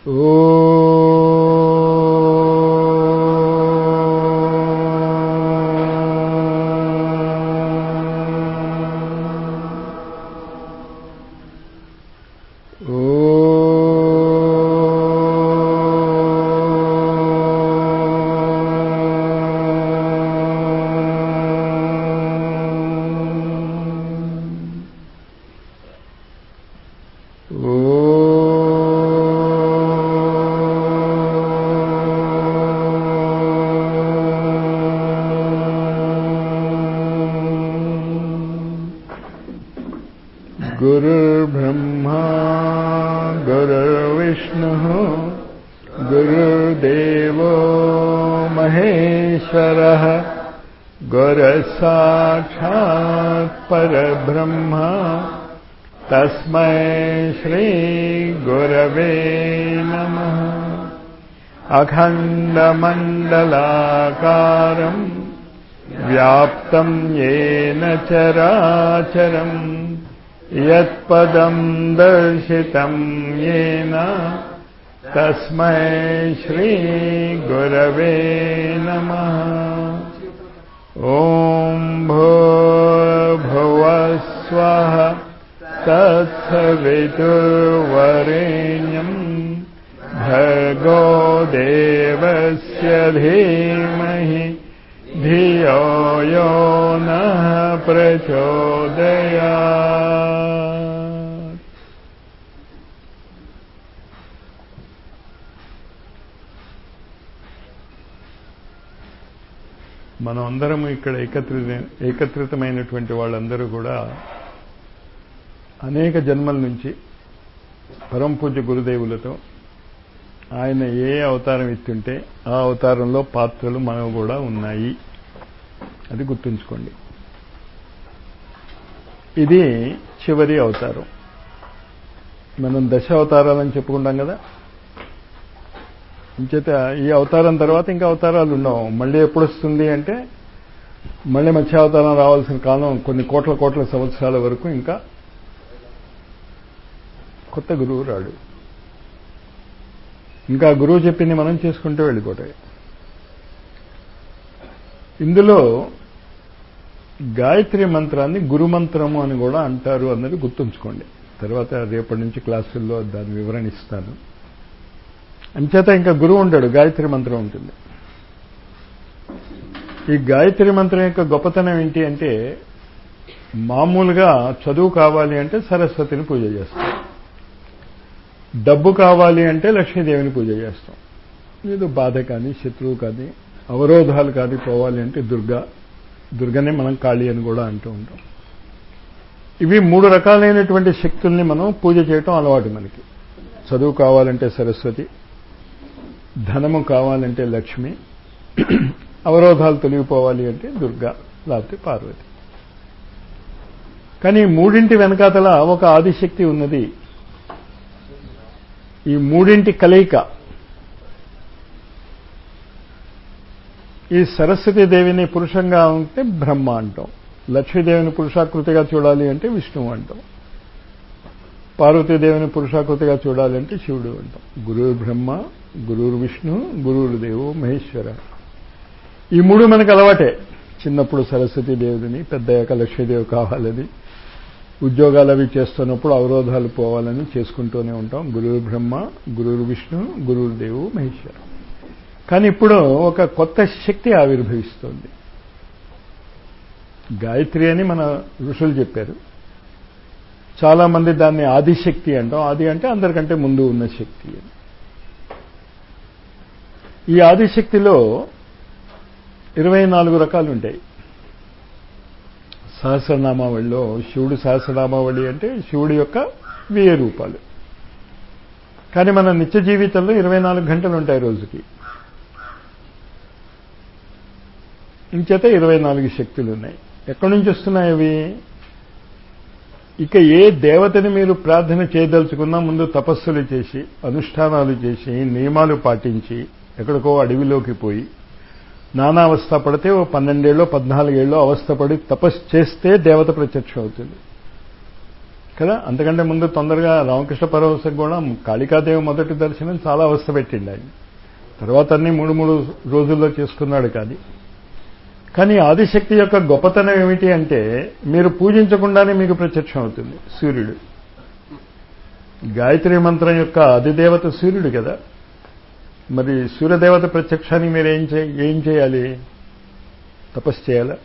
गुरुर्ब्रह्मा गुरुर्विष्णुः गुरुर्देवो महेश्वरः गुरसाक्षात् परब्रह्म तस्मै श्रीगुरवे नमः अखण्डमण्डलाकारम् व्याप्तम् येन चराचरम् यत्पदम् दर्शितम् येन तस्मै श्रीगुरवे नमः ॐ भूर्भुवस्वः तत्सवितुर्वरेण्यम् भर्गो देवस्य धीमहि धियो यो नः प्रचोदयात् మనం అందరం ఇక్కడ ఏకత్రిత ఏకత్రితమైనటువంటి వాళ్ళందరూ కూడా అనేక జన్మల నుంచి పరమ పూజ్య గురుదేవులతో ఆయన ఏ అవతారం ఇస్తుంటే ఆ అవతారంలో పాత్రలు మనకు కూడా ఉన్నాయి అది గుర్తుంచుకోండి ఇది చివరి అవతారం మనం దశ అవతారాలని చెప్పుకుంటాం కదా ఇంచేత ఈ అవతారం తర్వాత ఇంకా అవతారాలు ఉండవు మళ్ళీ ఎప్పుడు వస్తుంది అంటే మళ్ళీ మత్స్య అవతారం రావాల్సిన కాలం కొన్ని కోట్ల కోట్ల సంవత్సరాల వరకు ఇంకా కొత్త గురువు రాడు ఇంకా గురువు చెప్పింది మనం చేసుకుంటూ వెళ్ళిపోతాయి ఇందులో గాయత్రి మంత్రాన్ని గురుమంత్రము అని కూడా అంటారు అన్నది గుర్తుంచుకోండి తర్వాత రేపటి నుంచి క్లాసుల్లో దాని వివరణ ఇస్తాను అంచేత ఇంకా గురువు ఉండడు గాయత్రి మంత్రం ఉంటుంది ఈ గాయత్రి మంత్రం యొక్క గొప్పతనం ఏంటి అంటే మామూలుగా చదువు కావాలి అంటే సరస్వతిని పూజ చేస్తాం డబ్బు కావాలి అంటే లక్ష్మీదేవిని పూజ చేస్తాం ఏదో బాధ కానీ శత్రువు కానీ అవరోధాలు కానీ పోవాలి అంటే దుర్గా దుర్గనే మనం కాళీ అని కూడా అంటూ ఉంటాం ఇవి మూడు రకాలైనటువంటి శక్తుల్ని మనం పూజ చేయటం అలవాటు మనకి చదువు కావాలంటే సరస్వతి ధనము కావాలంటే లక్ష్మి అవరోధాలు తొలగిపోవాలి అంటే దుర్గా లేకపోతే పార్వతి కానీ మూడింటి వెనకాతల ఒక ఆదిశక్తి ఉన్నది ఈ మూడింటి కలయిక ఈ సరస్వతి దేవిని పురుషంగా ఉంటే బ్రహ్మ అంటాం లక్ష్మీదేవిని పురుషాకృతిగా చూడాలి అంటే విష్ణువు అంటాం పార్వతీదేవిని పురుషాకృతిగా చూడాలి అంటే శివుడు అంటాం గురువు బ్రహ్మ గురువు విష్ణు గురువులు దేవు మహేశ్వర ఈ మూడు మనకు అలవాటే చిన్నప్పుడు సరస్వతి దేవుడిని పెద్దయ్యాక లక్ష్మీదేవి కావాలని ఉద్యోగాలు అవి చేస్తున్నప్పుడు అవరోధాలు పోవాలని చేసుకుంటూనే ఉంటాం గురువు బ్రహ్మ గురువు విష్ణు గురువు దేవు మహేశ్వర కానీ ఇప్పుడు ఒక కొత్త శక్తి ఆవిర్భవిస్తోంది గాయత్రి అని మన ఋషులు చెప్పారు చాలా మంది దాన్ని ఆదిశక్తి అంటాం ఆది అంటే అందరికంటే ముందు ఉన్న శక్తి అని ఈ ఆదిశక్తిలో ఇరవై నాలుగు రకాలు ఉంటాయి సహస్రనామావళిలో శివుడు సహస్రనామావళి అంటే శివుడి యొక్క వేయ రూపాలు కానీ మన నిత్య జీవితంలో ఇరవై నాలుగు గంటలు ఉంటాయి రోజుకి ఇంచేత ఇరవై నాలుగు శక్తులు ఉన్నాయి ఎక్కడి నుంచి వస్తున్నాయి అవి ఇక ఏ దేవతని మీరు ప్రార్థన చేయదలుచుకున్నా ముందు తపస్సులు చేసి అనుష్ఠానాలు చేసి నియమాలు పాటించి ఎక్కడికో అడవిలోకి పోయి నానా అవస్థ పడితే ఓ పన్నెండేళ్ళు పద్నాలుగేళ్ళు అవస్థపడి తపస్సు చేస్తే దేవత ప్రత్యక్షం అవుతుంది కదా అంతకంటే ముందు తొందరగా రామకృష్ణ పరమహంసకు కూడా కాళికాదేవి మొదటి దర్శనం చాలా అవస్థ పెట్టిండి ఆయన తర్వాత అన్ని మూడు మూడు రోజుల్లో చేసుకున్నాడు కానీ కానీ ఆదిశక్తి యొక్క గొప్పతనం ఏమిటి అంటే మీరు పూజించకుండానే మీకు ప్రత్యక్షం అవుతుంది సూర్యుడు గాయత్రి మంత్రం యొక్క అధిదేవత సూర్యుడు కదా మరి సూర్యదేవత ప్రత్యక్షాన్ని మీరు ఏం చే ఏం చేయాలి తపస్సు చేయాలా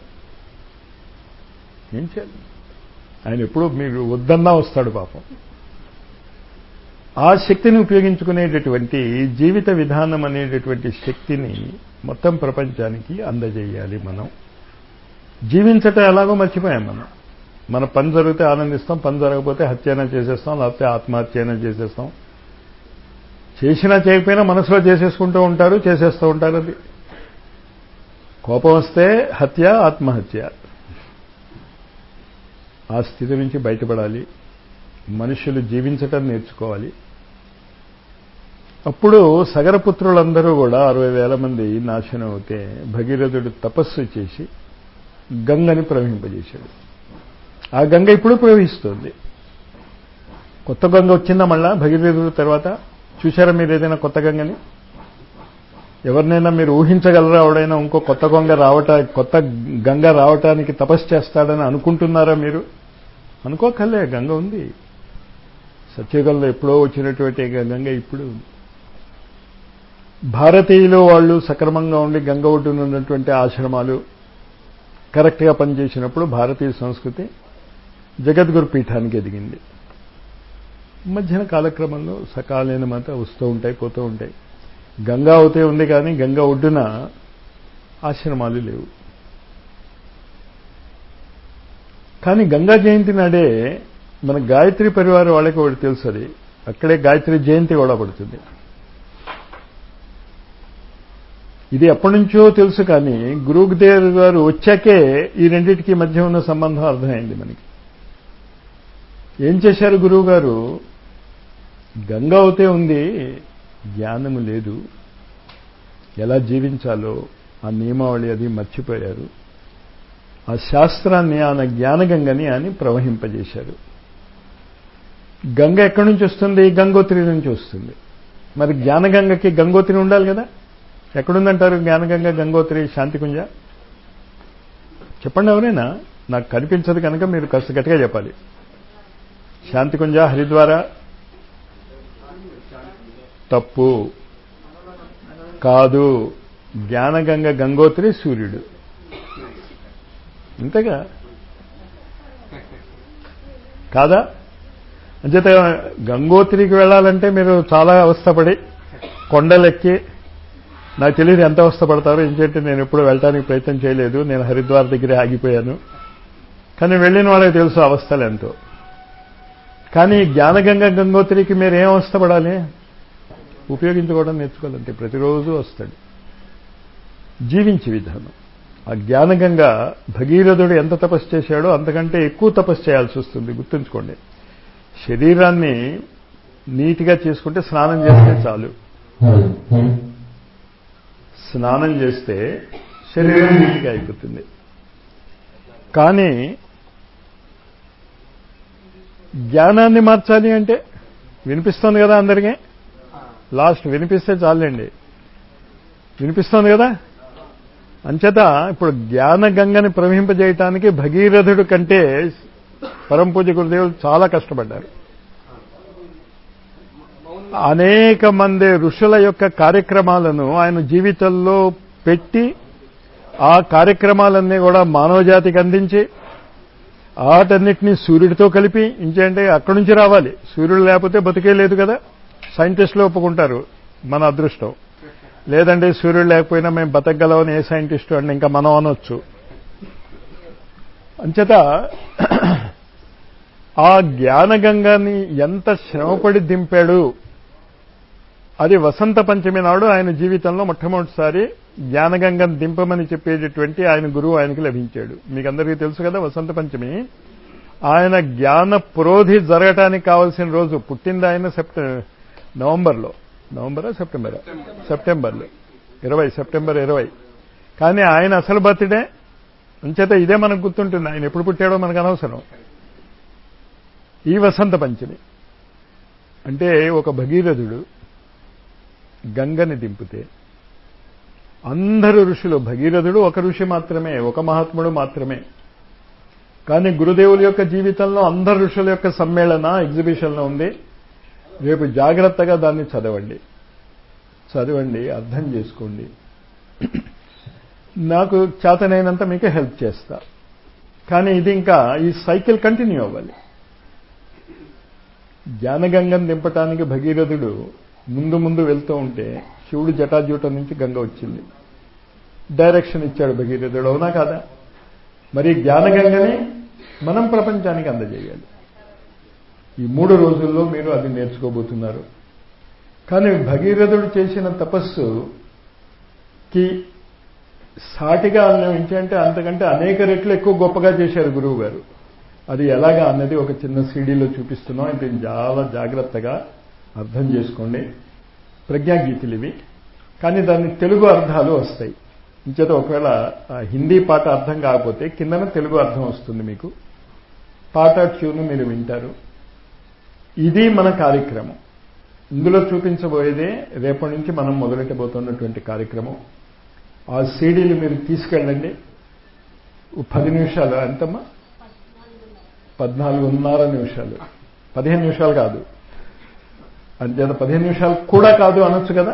ఏం చేయాలి ఆయన ఎప్పుడు మీరు వద్దన్నా వస్తాడు పాపం ఆ శక్తిని ఉపయోగించుకునేటటువంటి జీవిత విధానం అనేటటువంటి శక్తిని మొత్తం ప్రపంచానికి అందజేయాలి మనం జీవించటం ఎలాగో మర్చిపోయాం మనం మన పని జరిగితే ఆనందిస్తాం పని జరగకపోతే హత్యన చేసేస్తాం లేకపోతే ఆత్మహత్యన చేసేస్తాం చేసినా చేయకపోయినా మనసులో చేసేసుకుంటూ ఉంటారు చేసేస్తూ ఉంటారు అది కోపం వస్తే హత్య ఆత్మహత్య ఆ స్థితి నుంచి బయటపడాలి మనుషులు జీవించటం నేర్చుకోవాలి అప్పుడు సగరపుత్రులందరూ కూడా అరవై వేల మంది నాశనం అవుతే భగీరథుడు తపస్సు చేసి గంగని ప్రవహింపజేశాడు ఆ గంగ ఇప్పుడు ప్రవహిస్తోంది కొత్త గంగ వచ్చిందా మళ్ళా భగీరథుడు తర్వాత చూశారా మీరు ఏదైనా కొత్త గంగని ఎవరినైనా మీరు ఊహించగలరా ఎవడైనా ఇంకో కొత్త గంగ రావట కొత్త గంగ రావటానికి తపస్సు చేస్తాడని అనుకుంటున్నారా మీరు అనుకోకర్లే గంగ ఉంది సత్యగంలో ఎప్పుడో వచ్చినటువంటి గంగ ఇప్పుడు భారతీయులు వాళ్ళు సక్రమంగా ఉండి గంగ ఒడ్డున ఉన్నటువంటి ఆశ్రమాలు కరెక్ట్గా పనిచేసినప్పుడు భారతీయ సంస్కృతి జగద్గురు పీఠానికి ఎదిగింది మధ్యన కాలక్రమంలో సకాలైన మాట వస్తూ ఉంటాయి పోతూ ఉంటాయి గంగా అవుతే ఉంది కానీ గంగా ఒడ్డున ఆశ్రమాలు లేవు కానీ గంగా జయంతి నాడే మన గాయత్రి పరివారం వాళ్ళకి ఒకటి తెలుసు అది అక్కడే గాయత్రి జయంతి కూడా పడుతుంది ఇది ఎప్పటి నుంచో తెలుసు కానీ గురుదేవ్ గారు వచ్చాకే ఈ రెండింటికి మధ్య ఉన్న సంబంధం అర్థమైంది మనకి ఏం చేశారు గురువు గారు గంగ అవుతే ఉంది జ్ఞానము లేదు ఎలా జీవించాలో ఆ నియమావళి అది మర్చిపోయారు ఆ శాస్త్రాన్ని ఆయన జ్ఞానగంగని అని ప్రవహింపజేశారు గంగ ఎక్కడి నుంచి వస్తుంది గంగోత్రి నుంచి వస్తుంది మరి జ్ఞానగంగకి గంగోత్రి ఉండాలి కదా ఎక్కడుందంటారు జ్ఞానగంగ గంగోత్రి శాంతికుంజ చెప్పండి ఎవరైనా నాకు కనిపించదు కనుక మీరు కాస్త గట్టిగా చెప్పాలి శాంతికుంజ హరిద్వార తప్పు కాదు జ్ఞానగంగ గంగోత్రి సూర్యుడు ఇంతగా కాదా అంచేత గంగోత్రికి వెళ్ళాలంటే మీరు చాలా అవస్థపడి కొండలెక్కి నాకు తెలియదు ఎంత అవస్థపడతారో ఇంకేంటి నేను ఎప్పుడు వెళ్ళడానికి ప్రయత్నం చేయలేదు నేను హరిద్వార్ దగ్గరే ఆగిపోయాను కానీ వెళ్ళిన వాళ్ళకి తెలుసు అవస్థలు ఎంతో కానీ జ్ఞానగంగ గంగోత్రికి మీరు ఏం అవస్థపడాలి ఉపయోగించుకోవడం నేర్చుకోవాలంటే ప్రతిరోజు వస్తాడు జీవించే విధానం ఆ జ్ఞానగంగ భగీరథుడు ఎంత తపస్సు చేశాడో అంతకంటే ఎక్కువ తపస్సు చేయాల్సి వస్తుంది గుర్తుంచుకోండి శరీరాన్ని నీట్గా చేసుకుంటే స్నానం చేస్తే చాలు స్నానం చేస్తే శరీరం నీట్గా అయిపోతుంది కానీ జ్ఞానాన్ని మార్చాలి అంటే వినిపిస్తుంది కదా అందరికీ లాస్ట్ వినిపిస్తే చాలండి వినిపిస్తోంది కదా అంచేత ఇప్పుడు జ్ఞాన గంగని ప్రవహింపజేయటానికి భగీరథుడు కంటే పరంపూజ గురుదేవులు చాలా కష్టపడ్డారు అనేక మంది ఋషుల యొక్క కార్యక్రమాలను ఆయన జీవితంలో పెట్టి ఆ కార్యక్రమాలన్నీ కూడా మానవజాతికి అందించి ఆటన్నిటినీ సూర్యుడితో కలిపి ఇంకేంటే అక్కడి నుంచి రావాలి సూర్యుడు లేకపోతే బతికే లేదు కదా సైంటిస్టులు ఒప్పుకుంటారు మన అదృష్టం లేదంటే సూర్యుడు లేకపోయినా మేము బతకగలమని ఏ సైంటిస్టు అంటే ఇంకా మనం అనొచ్చు అంచేత ఆ జ్ఞానగంగాని ఎంత శ్రమపడి దింపాడు అది వసంత పంచమి నాడు ఆయన జీవితంలో మొట్టమొదటిసారి జ్ఞానగంగను దింపమని చెప్పేటటువంటి ఆయన గురువు ఆయనకి లభించాడు మీకు అందరికీ తెలుసు కదా వసంత పంచమి ఆయన జ్ఞాన పురోధి జరగటానికి కావలసిన రోజు పుట్టింది ఆయన సెప్ట నవంబర్లో నవంబరా సెప్టెంబరా సెప్టెంబర్లో ఇరవై సెప్టెంబర్ ఇరవై కానీ ఆయన అసలు బర్త్డే అంచేత ఇదే మనకు గుర్తుంటుంది ఆయన ఎప్పుడు పుట్టాడో మనకు అనవసరం ఈ వసంత పంచమి అంటే ఒక భగీరథుడు గంగని దింపితే అందరు ఋషులు భగీరథుడు ఒక ఋషి మాత్రమే ఒక మహాత్ముడు మాత్రమే కానీ గురుదేవుల యొక్క జీవితంలో అందరు ఋషుల యొక్క సమ్మేళన ఎగ్జిబిషన్లో ఉంది రేపు జాగ్రత్తగా దాన్ని చదవండి చదవండి అర్థం చేసుకోండి నాకు చేతనైనంత మీకు హెల్ప్ చేస్తా కానీ ఇది ఇంకా ఈ సైకిల్ కంటిన్యూ అవ్వాలి జ్ఞానగంగం దింపటానికి భగీరథుడు ముందు ముందు వెళ్తూ ఉంటే శివుడు జటాజూటం నుంచి గంగ వచ్చింది డైరెక్షన్ ఇచ్చాడు భగీరథుడు అవునా కాదా మరి జ్ఞానగంగని మనం ప్రపంచానికి అందజేయాలి ఈ మూడు రోజుల్లో మీరు అది నేర్చుకోబోతున్నారు కానీ భగీరథుడు చేసిన తపస్సుకి సాటిగా ఏంటంటే అంతకంటే అనేక రెట్లు ఎక్కువ గొప్పగా చేశారు గురువు గారు అది ఎలాగా అన్నది ఒక చిన్న సీడీలో చూపిస్తున్నాం అయితే చాలా జాగ్రత్తగా అర్థం చేసుకోండి ప్రజ్ఞాగీతులు ఇవి కానీ దాని తెలుగు అర్థాలు వస్తాయి ఇంచేత ఒకవేళ హిందీ పాట అర్థం కాకపోతే కిందన తెలుగు అర్థం వస్తుంది మీకు పాట ట్యూన్ మీరు వింటారు ఇది మన కార్యక్రమం ఇందులో చూపించబోయేదే రేపటి నుంచి మనం మొదలెట్టబోతున్నటువంటి కార్యక్రమం ఆ సీడీలు మీరు తీసుకెళ్ళండి పది నిమిషాలు ఎంతమ్మా పద్నాలుగున్నర నిమిషాలు పదిహేను నిమిషాలు కాదు అంతేత పదిహేను నిమిషాలు కూడా కాదు అనొచ్చు కదా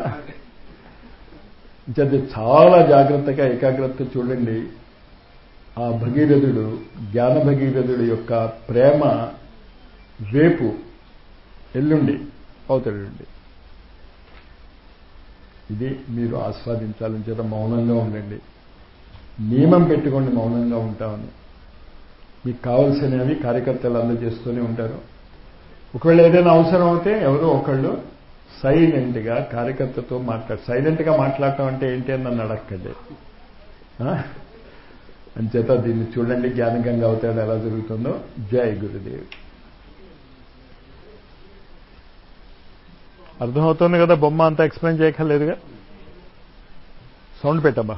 అది చాలా జాగ్రత్తగా ఏకాగ్రత చూడండి ఆ భగీరథుడు జ్ఞాన భగీరథుడు యొక్క ప్రేమ రేపు ఎల్లుండి అవుతాడండి ఇది మీరు ఆస్వాదించాలని చేత మౌనంగా ఉండండి నియమం పెట్టుకోండి మౌనంగా ఉంటామని మీకు కావలసినవి కార్యకర్తలు అందజేస్తూనే ఉంటారు ఒకవేళ ఏదైనా అవసరం అయితే ఎవరో ఒకళ్ళు సైలెంట్గా కార్యకర్తతో మాట్లాడు సైలెంట్గా మాట్లాడటం అంటే ఏంటి అని నన్ను అడగండి అంచేత దీన్ని చూడండి జ్ఞానగంగా అవుతాడు ఎలా జరుగుతుందో జై గురుదేవ్ అర్థమవుతుంది కదా బొమ్మ అంతా ఎక్స్ప్లెయిన్ చేయక్కర్లేదుగా సౌండ్ పెట్టమ్మా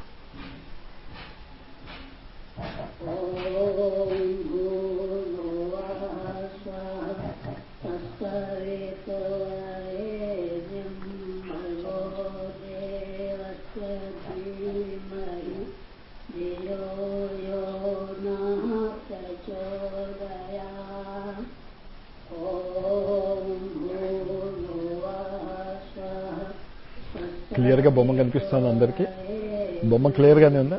క్లియర్గా బొమ్మ కనిపిస్తుంది అందరికీ బొమ్మ క్లియర్గానే ఉందా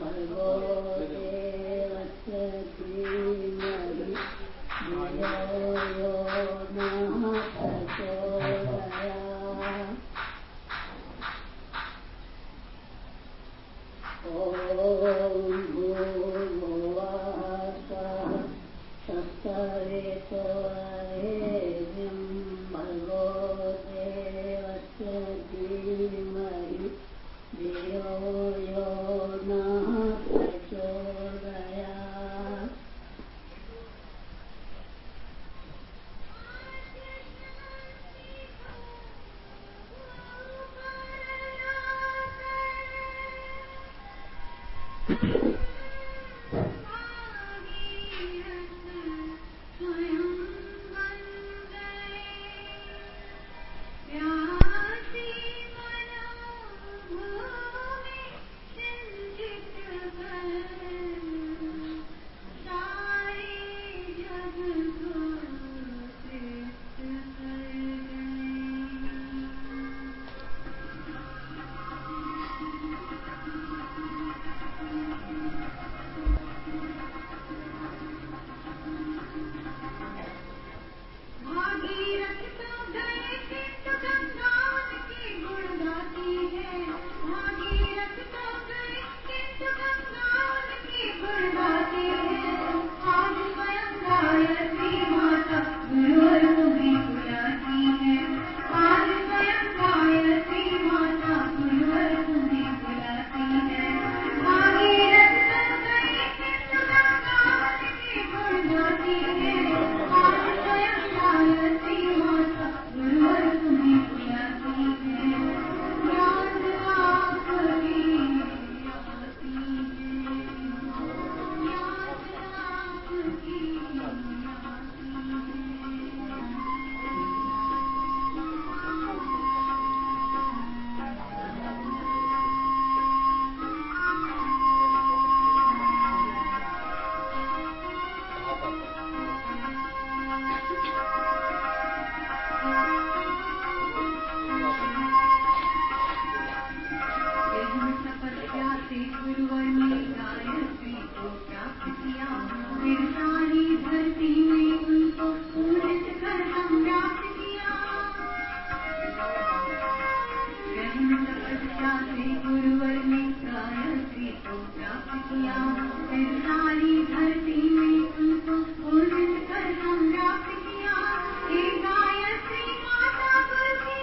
किया फिर सारी धरती में उनको पूजित कर हम व्याप्त किया हे गायत्री माता तुलसी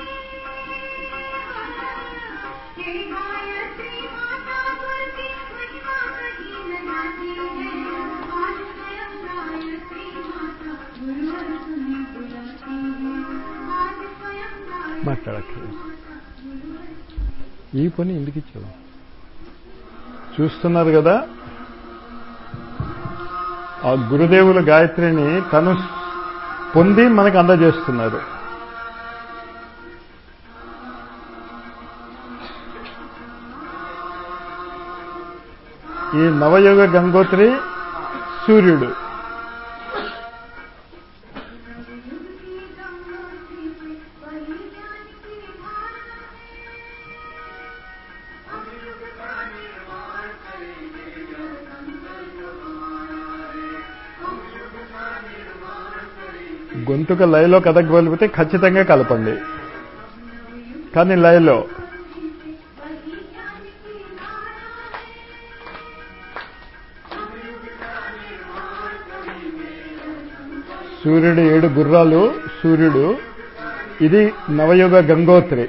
हे गायत्री माता तुलसी महिमा कहीं न जाती है आज स्वयं गायत्री माता गुरुवर तुम्हें बुलाती है आज स्वयं गायत्री మాట్లాడక్కర్లేదు माता गुरुवर ఈ పని ఎందుకు ఇచ్చావు చూస్తున్నారు కదా ఆ గురుదేవుల గాయత్రిని తను పొంది మనకు అందజేస్తున్నారు ఈ నవయుగ గంగోత్రి సూర్యుడు గొంతుక లయలో కదగలిపితే ఖచ్చితంగా కలపండి కానీ లయలో సూర్యుడు ఏడు గుర్రాలు సూర్యుడు ఇది నవయుగ గంగోత్రి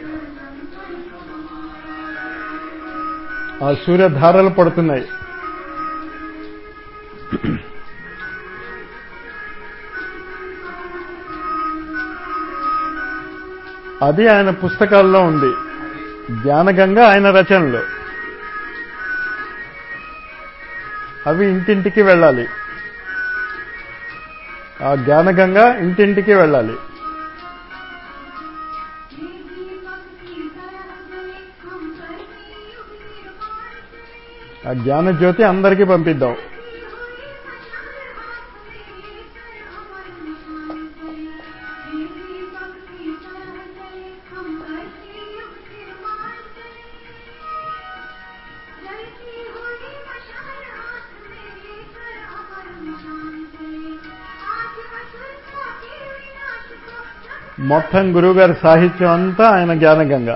ఆ సూర్యధారలు పడుతున్నాయి అది ఆయన పుస్తకాల్లో ఉంది జ్ఞానగంగా ఆయన రచనలు అవి ఇంటింటికి వెళ్ళాలి ఆ జ్ఞానగంగా ఇంటింటికి వెళ్ళాలి ఆ జ్ఞాన జ్యోతి అందరికీ పంపిద్దాం మొత్తం గురువుగారి సాహిత్యం అంతా ఆయన జ్ఞానగంగ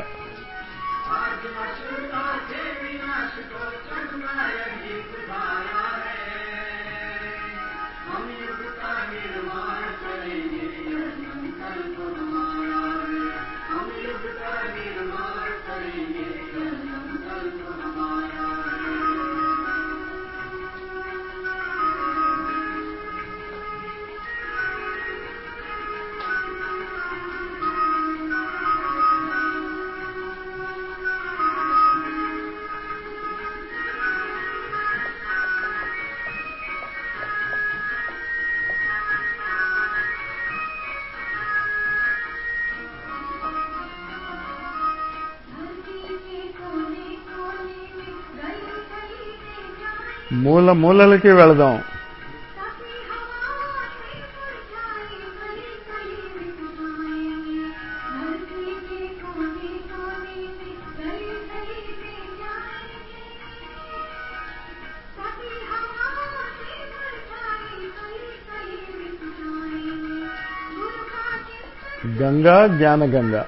మూల మూలలకి వెళదాం గంగా జ్ఞాన గంగా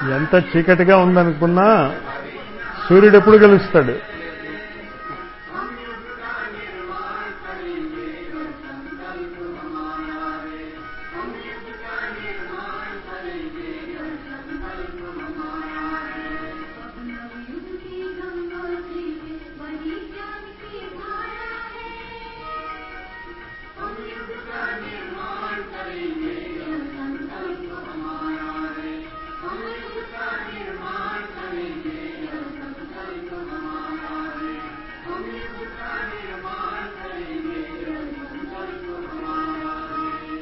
ఎంత చీకటిగా ఉందనుకున్నా సూర్యుడు ఎప్పుడు గెలుస్తాడు युग की गंगा से वही ज्ञान की धारा है हम युग का निर्माण करेंगे यह संकल्प हमारा है हम युग का निर्माण करेंगे यह संकल्प हमारा है हम युग का निर्माण करेंगे यह संकल्प हमारा है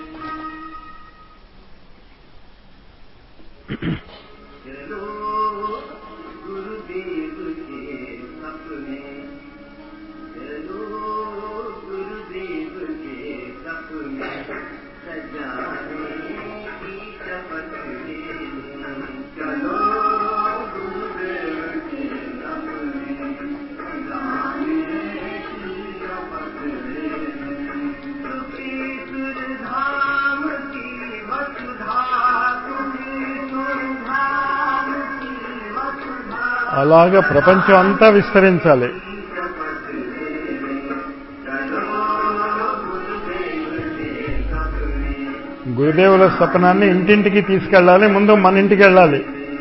चलो गुरुदेव के सपने चलो गुरुदेव के सपने सजाने की शपथ लेने चलो गुरुदेव के सपने सजाने की शपथ लेने कपीश्वर धाम की वसुधा कुपीश्वर धाम की वसुधा అలాగా ప్రపంచం అంతా విస్తరించాలి शपथ लेने चलो गुरुदेव के सपने గురుదేవుల స్వప్నాన్ని ఇంటింటికి తీసుకెళ్ళాలి ముందు మన ఇంటికి వెళ్ళాలి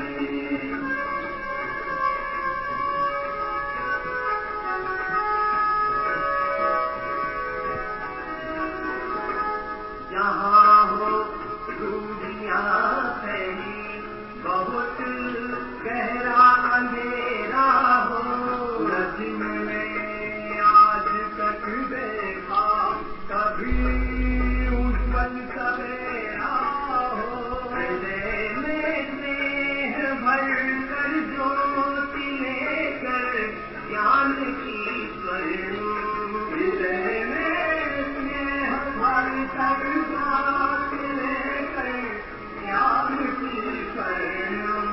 जहाँ हो दूरियां फैली बहुत गहरा अंधेरा हो नसीम ने आज तक देखा कभी उज्जवल सवेरा हो हृदय में स्नेह भर कर ज्योति लेकर ज्ञान की स्वर्ण हृदय में स्नेह भर कर ज्योति लेकर ज्ञान की स्वर्ण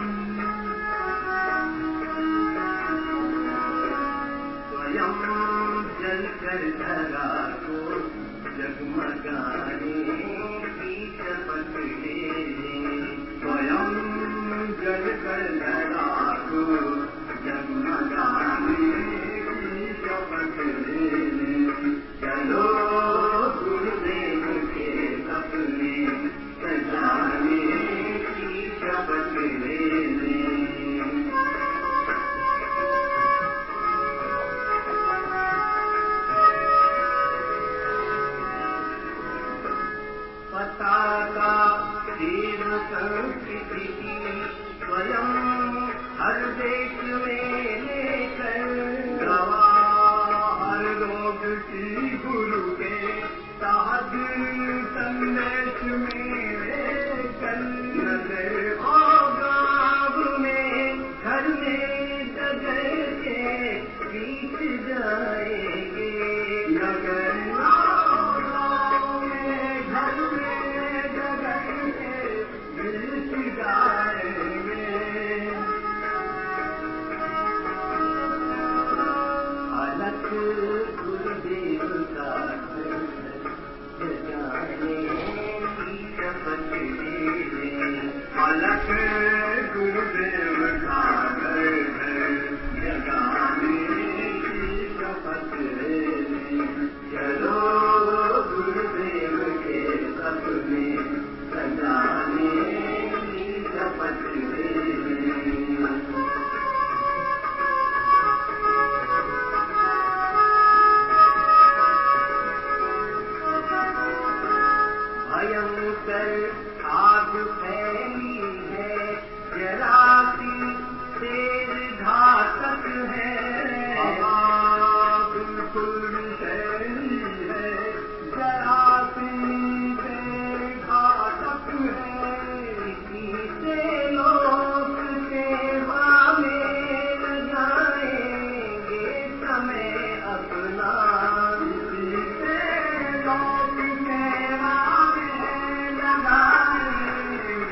स्वयं जल कर धरा को जगमगाने की शपथ लेने स्वयं जल कर धरा को जगमगाने की शपथ लेने चलो गुरुदेव के सपने सजाने की शपथ लेने पताका देव संस्कृति की स्वयं हर देश में लेकर गवाह हर लोग की गुरु के साध संदेश में लेकर नजर और गाँव में घर में डगर के बीच जाएंगे नगर गाँव में घर में डगर के बीच जाएंगे अलग गुरुदेव का जाने की शपथ लेने अलग गुरुदेव का जगाने की शपथ लेने चलो गुरुदेव के सपने सजाने की शपथ लेने भयंकर आग फैली है जरासी तेज घातक है हवा बिल्कुल विषैली है जरासी तेज घातक है इसी से लोक सेवा में लगाएंगे समय अपना इसी से लोक सेवा में लगाएंगे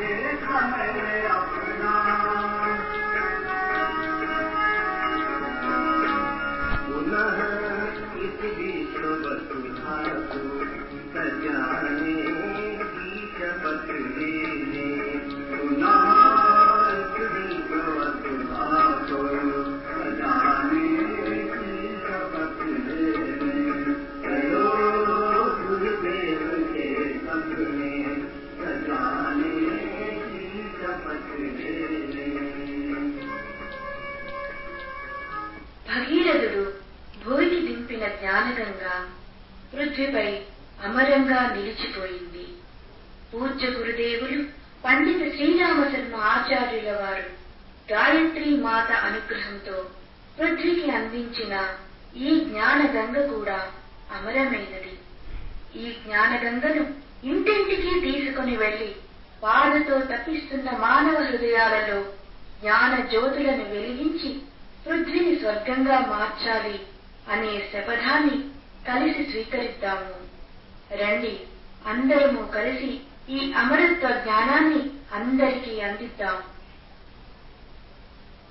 పృథ్వీపై అమరంగా నిలిచిపోయింది పూజ్య గురుదేవులు పండిత శ్రీరామశర్మ ఆచార్యుల వారు గాయత్రి మాత అనుగ్రహంతో పృథ్వీకి అందించిన ఈ జ్ఞానగంగ కూడా అమరమైనది ఈ జ్ఞానగంగను ఇంటింటికి తీసుకుని వెళ్లి బాధతో తప్పిస్తున్న మానవ హృదయాలలో జ్ఞాన జ్యోతులను వెలిగించి పృథ్వీని స్వర్గంగా మార్చాలి అనే శపథాన్ని కలిసి స్వీకరిద్దాము రండి అందరము కలిసి ఈ అమరత్వ జ్ఞానాన్ని అందరికీ అందిద్దాం